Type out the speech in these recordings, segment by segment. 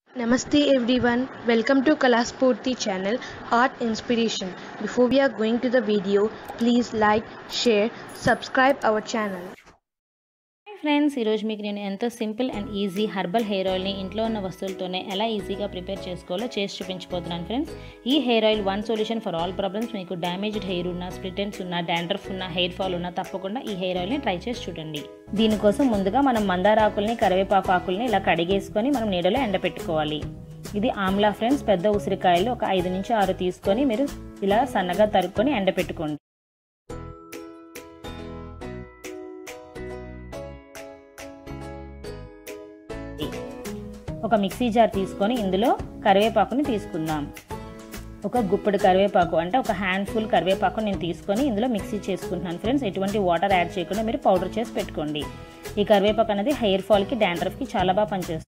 Namaste everyone, welcome to Kalaspurti channel Art Inspiration. Before we are going to the video, please like, share, subscribe our channel. Hi friends ఈరోజు మీకు నేను ఎంతో simple and easy herbal hair ఆయిల్ని ఇంట్లో ఉన్న వస్తువులతోనే ఎలా ఈజీగా prepare చేసుకోవాలో చేసి చూపించబోతున్నాను ఫ్రెండ్స్ ఈ hair oil one solution for all problems మీకు డ్యామేజ్డ్ హెయిర్ ఉన్న స్ప్లిటెన్స్ ఉన్న డాండ్రఫ్ ఉన్న హెయిర్ ఫాల్ ఉన్న తప్పకుండా ఈ హెయిర్ ఆయిల్ని ట్రై చేసి చూడండి దీనికోసం ముందుగా మనం మందారాకుల్ని కరివేపాకు ఆకుల్ని ఇలా కడిగేసుకొని మనం నీడలో ఎండపెట్టుకోవాలి ఇది ఆమ్లా ఫ్రెండ్స్ పెద్ద ఉసిరికాయలు ఒక ఐదు నుంచి ఆరు తీసుకొని మీరు ఇలా సన్నగా తరుక్కొని ఎండపెట్టుకోండి ఒక మిక్సీ జార్ తీసుకొని ఇందులో కరివేపాకుని తీసుకుందాం ఒక గుప్పడి కరివేపాకు అంటే ఒక హ్యాండ్ఫుల్ కరివేపాకు నేను తీసుకొని ఇందులో మిక్సీ చేసుకుంటున్నాను ఫ్రెండ్స్ ఎటువంటి వాటర్ యాడ్ చేయకుండా మీరు పౌడర్ చేసి పెట్టుకోండి ఈ కరివేపాకు అనేది హెయిర్ ఫాల్కి డాండ్రఫ్కి చాలా బాగా పనిచేస్తుంది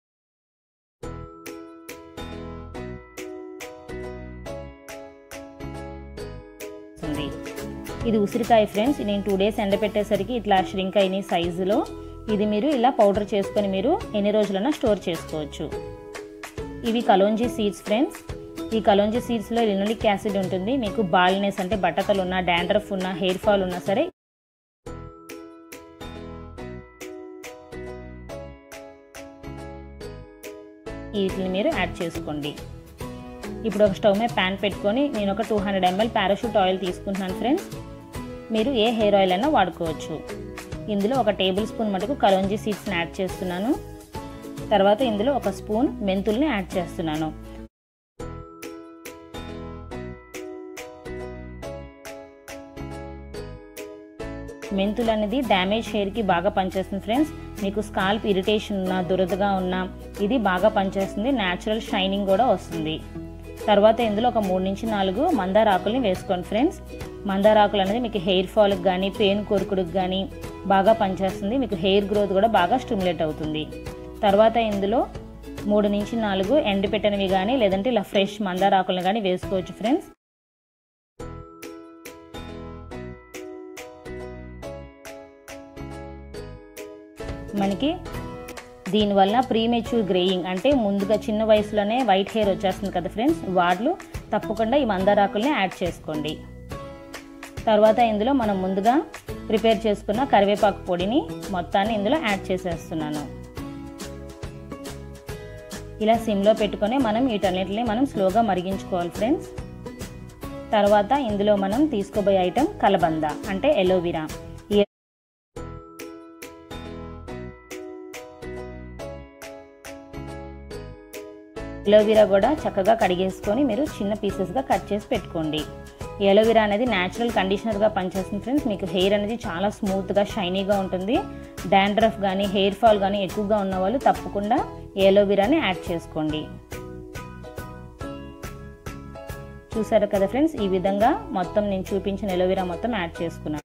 ఇది ఉసిరికాయ ఫ్రెండ్స్ నేను టూ డేస్ ఎండపెట్టేసరికి ఇట్లా ష్రింక్ అయిన సైజులో ఇది మీరు ఇలా పౌడర్ చేసుకొని మీరు ఎన్ని రోజులైనా స్టోర్ చేసుకోవచ్చు ఇవి కలోంజీ సీడ్స్ ఫ్రెండ్స్ ఈ కలోంజీ సీడ్స్లో లినోలిక్ యాసిడ్ ఉంటుంది మీకు బాల్నెస్ అంటే బట్టతలు ఉన్న డాండ్రఫ్ ఉన్న హెయిర్ ఫాల్ ఉన్నా సరే వీటిని మీరు యాడ్ చేసుకోండి ఇప్పుడు ఒక స్టవ్ మీద ప్యాన్ పెట్టుకొని నేను ఒక two hundred ML Parachute oil తీసుకుంటున్నాను ఫ్రెండ్స్ మీరు ఏ హెయిర్ ఆయిల్ అయినా వాడుకోవచ్చు ఇందులో ఒక టేబుల్ స్పూన్ మటుకు కలోంజీ సీడ్స్ని యాడ్ చేస్తున్నాను తర్వాత ఇందులో ఒక స్పూన్ మెంతుల్ని యాడ్ చేస్తున్నాను మెంతులు అనేది డ్యామేజ్ హెయిర్కి బాగా పనిచేస్తుంది ఫ్రెండ్స్ మీకు స్కాల్ప్ ఇరిటేషన్ ఉన్నా దురదగా ఉన్నా ఇది బాగా పనిచేస్తుంది న్యాచురల్ షైనింగ్ కూడా వస్తుంది తర్వాత ఇందులో ఒక మూడు నుంచి నాలుగు మందార ఆకుల్ని వేసుకోండి ఫ్రెండ్స్ మందార ఆకులు అనేది మీకు హెయిర్ ఫాల్కి కానీ పెయిన్ కొరుకుడుకి కానీ బాగా పనిచేస్తుంది మీకు హెయిర్ గ్రోత్ కూడా బాగా స్టిమ్యులేట్ అవుతుంది తర్వాత ఇందులో మూడు నుంచి నాలుగు ఎండిపెట్టనివి కానీ లేదంటే ఇలా ఫ్రెష్ మందార ఆకులను కానీ వేసుకోవచ్చు ఫ్రెండ్స్ మనకి దీనివల్ల ప్రీమెచ్యూర్ గ్రేయింగ్ అంటే ముందుగా చిన్న వయసులోనే వైట్ హెయిర్ వచ్చేస్తుంది కదా ఫ్రెండ్స్ వాళ్ళు తప్పకుండా ఈ మందారాకుల్ని యాడ్ చేసుకోండి తర్వాత ఇందులో మనం ముందుగా ప్రిపేర్ చేసుకున్న కరివేపాకు పొడిని మొత్తాన్ని ఇందులో యాడ్ చేసేస్తున్నాను ఇలా సిమ్లో పెట్టుకొని మనం వీటన్నిటిని మనం స్లోగా మరిగించుకోవాలి ఫ్రెండ్స్ తర్వాత ఇందులో మనం తీసుకోబోయే ఐటెం కలబంద అంటే ఎలోవిరా ఎలోవీరా కూడా చక్కగా కడిగేసుకొని మీరు చిన్న పీసెస్గా కట్ చేసి పెట్టుకోండి ఈ ఎలోవీరా అనేది న్యాచురల్ కండిషనర్గా పనిచేస్తుంది ఫ్రెండ్స్ మీకు హెయిర్ అనేది చాలా స్మూత్గా షైనీగా ఉంటుంది డాండ్రఫ్ కానీ హెయిర్ ఫాల్ కానీ ఎక్కువగా ఉన్న వాళ్ళు తప్పకుండా ఎలోవీరాని యాడ్ చేసుకోండి చూసారు కదా ఫ్రెండ్స్ ఈ విధంగా మొత్తం నేను చూపించిన ఎలోవీరా మొత్తం యాడ్ చేసుకున్నాను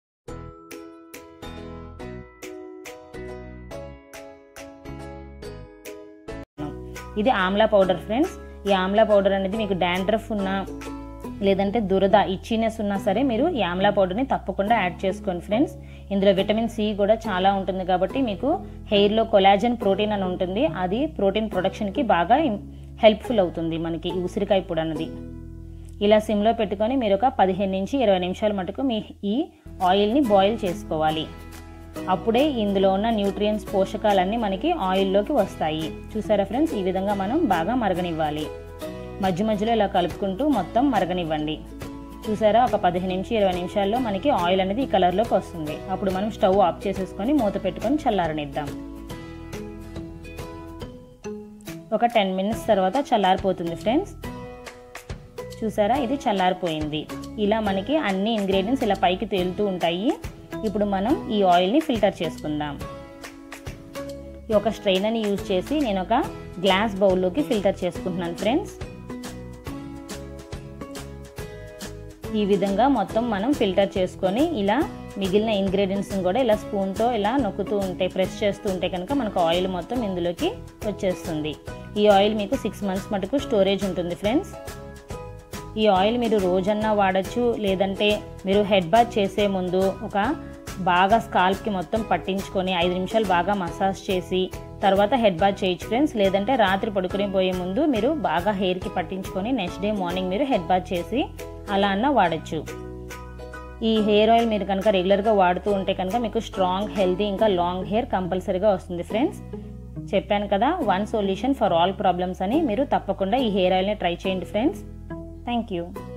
ఇది ఆమ్లా పౌడర్ ఫ్రెండ్స్ ఈ ఆమ్లా పౌడర్ అనేది మీకు డాండ్రఫ్ ఉన్నా లేదంటే దురద ఇచ్చినెస్ ఉన్నా సరే మీరు ఈ ఆమ్లా పౌడర్ని తప్పకుండా యాడ్ చేసుకోండి ఫ్రెండ్స్ ఇందులో విటమిన్ సి కూడా చాలా ఉంటుంది కాబట్టి మీకు హెయిర్లో కొలాజన్ ప్రోటీన్ అని ఉంటుంది అది ప్రోటీన్ ప్రొడక్షన్కి బాగా హెల్ప్ఫుల్ అవుతుంది మనకి ఈ ఉసిరికాయ పొడి అన్నది ఇలా సిమ్లో పెట్టుకొని మీరు ఒక పదిహేను నుంచి ఇరవై నిమిషాల మటుకు మీ ఈ ఆయిల్ని బాయిల్ చేసుకోవాలి అప్పుడే ఇందులో ఉన్న న్యూట్రియన్స్ పోషకాలన్నీ మనకి ఆయిల్లోకి వస్తాయి చూసారా ఫ్రెండ్స్ ఈ విధంగా మనం బాగా మరగనివ్వాలి మధ్య మధ్యలో ఇలా కలుపుకుంటూ మొత్తం మరగనివ్వండి చూసారా ఒక పదిహేను నుంచి ఇరవై నిమిషాల్లో మనకి ఆయిల్ అనేది ఈ కలర్లోకి వస్తుంది అప్పుడు మనం స్టవ్ ఆఫ్ చేసేసుకొని మూత పెట్టుకొని చల్లారనిద్దాం ఒక టెన్ మినిట్స్ తర్వాత చల్లారిపోతుంది ఫ్రెండ్స్ చూసారా ఇది చల్లారిపోయింది ఇలా మనకి అన్ని ఇంగ్రీడియంట్స్ ఇలా పైకి తేలుతూ ఉంటాయి ఇప్పుడు మనం ఈ ఆయిల్ని ఫిల్టర్ చేసుకుందాం ఈ ఒక స్ట్రైనర్ని యూజ్ చేసి నేను ఒక గ్లాస్ బౌల్లోకి ఫిల్టర్ చేసుకుంటున్నాను ఫ్రెండ్స్ ఈ విధంగా మొత్తం మనం ఫిల్టర్ చేసుకొని ఇలా మిగిలిన ఇంగ్రీడియంట్స్ని కూడా ఇలా స్పూన్తో ఇలా నొక్కుతూ ఉంటే ప్రెస్ చేస్తూ ఉంటే కనుక మనకు ఆయిల్ మొత్తం ఇందులోకి వచ్చేస్తుంది ఈ ఆయిల్ మీకు సిక్స్ మంత్స్ మటుకు స్టోరేజ్ ఉంటుంది ఫ్రెండ్స్ ఈ ఆయిల్ మీరు రోజన్నా వాడచ్చు లేదంటే మీరు హెడ్ బాత్ చేసే ముందు ఒక బాగా స్కాల్ప్కి మొత్తం పట్టించుకొని ఐదు నిమిషాలు బాగా మసాజ్ చేసి తర్వాత హెడ్ బాత్ చేయొచ్చు ఫ్రెండ్స్ లేదంటే రాత్రి పడుకునే పోయే ముందు మీరు బాగా హెయిర్కి పట్టించుకొని నెక్స్ట్ డే మార్నింగ్ మీరు హెడ్ బాత్ చేసి అలా అన్న వాడచ్చు ఈ హెయిర్ ఆయిల్ మీరు కనుక రెగ్యులర్గా వాడుతూ ఉంటే కనుక మీకు స్ట్రాంగ్ హెల్తీ ఇంకా లాంగ్ హెయిర్ కంపల్సరీగా వస్తుంది ఫ్రెండ్స్ చెప్పాను కదా one solution for all problems అని మీరు తప్పకుండా ఈ హెయిర్ ఆయిల్ని ట్రై చేయండి ఫ్రెండ్స్ థ్యాంక్ యూ